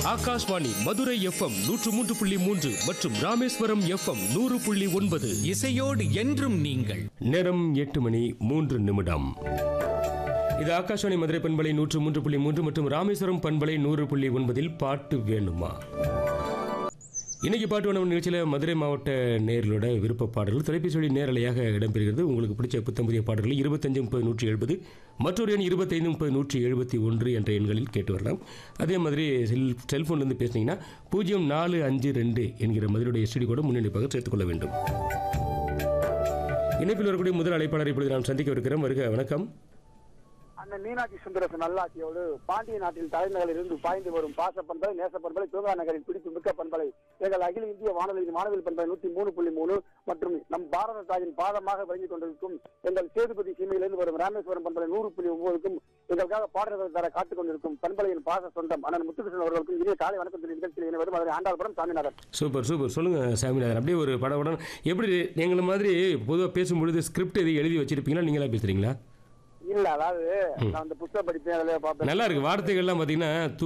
Akashvani Madurai FM நூற்று மூன்று புள்ளி மூன்று மற்றும் ராமேஸ்வரம் எஃப்எம் நூறு புள்ளி ஒன்பது இசையோடு என்றும் நீங்கள் நேரம் எட்டு மணி மூன்று நிமிடம் இது ஆகாஷ்வாணி மதுரை பண்பலை நூற்று மூன்று புள்ளி மூன்று மற்றும் ராமேஸ்வரம் பண்பலை நூறு புள்ளி ஒன்பதில் பாட்டு வேணுமா இன்னைக்கு பாட்டு வேணும் நிகழ்ச்சியில் மதுரை மாவட்ட நேர்களோட விருப்ப பாடல்கள் தொலைபேசி வழி நேரலையாக இடம்பெறுகிறது உங்களுக்கு பிடிச்ச புத்தம் புதிய பாடல்கள் இருபத்தஞ்சு முப்பது நூற்றி எழுபது மற்றொரு எண் இருபத்தைந்து முப்பது நூற்றி எழுபத்தி ஒன்று என்ற எண்களில் கேட்டு வரலாம் அதே மாதிரி செல் செல்ஃபோன்லேருந்து பேசுனீங்கன்னா பூஜ்ஜியம் நாலு அஞ்சு ரெண்டு என்கிற மதுரையுடைய எஸ்டி கூட முன்னெடுப்பாக சேர்த்துக்கொள்ள வேண்டும் இணைப்பில் வரக்கூடிய முதல் அழைப்பாளர் இப்பொழுது நாம் சந்திக்க இருக்கிறோம் வருக வணக்கம் அந்த மீனாட்சி சுந்தரசு நல்லாட்சியோடு பாண்டிய நாட்டில் தலைநகரில் இருந்து பாய்ந்து வரும் பாச பண்பலை நேச பண்பலை தூங்கா நகரின் பிடிப்பு மிக்க பண்பலை எங்கள் அகில இந்திய வானொலியின் வானவில் பண்பலை நூத்தி மூணு புள்ளி மூணு மற்றும் நம் பாரத தாயின் பாதமாக விளங்கிக் கொண்டிருக்கும் எங்கள் சேதுபதி சீமையிலிருந்து வரும் ராமேஸ்வரம் பண்பலை நூறு புள்ளி ஒன்பதுக்கும் எங்களுக்காக பாடல்கள் தர காத்துக் கொண்டிருக்கும் பண்பலையின் பாச சொந்தம் அண்ணன் முத்துகிருஷ்ணன் அவர்களுக்கும் இனிய காலை வணக்கம் சொல்லி நிகழ்ச்சியில் இணைவரும் அதில் ஆண்டாள்புரம் சாமிநாதன் சூப்பர் சூப்பர் சொல்லுங்க சாமிநாதன் அப்படியே ஒரு படபடம் எப்படி எங்களை மாதிரி பொதுவாக பேசும்பொழுது ஸ்கிரிப்ட் எதுவும் எழுதி வச்சிருப்பீங்களா நீங்களா பேசுறீங்களா இல்ல அதாவது நான் அந்த புத்தக படிப்பேன் அதில் பார்ப்பேன் நல்லா இருக்கு வார்த்தைகள்லாம் பார்த்தீங்கன்னா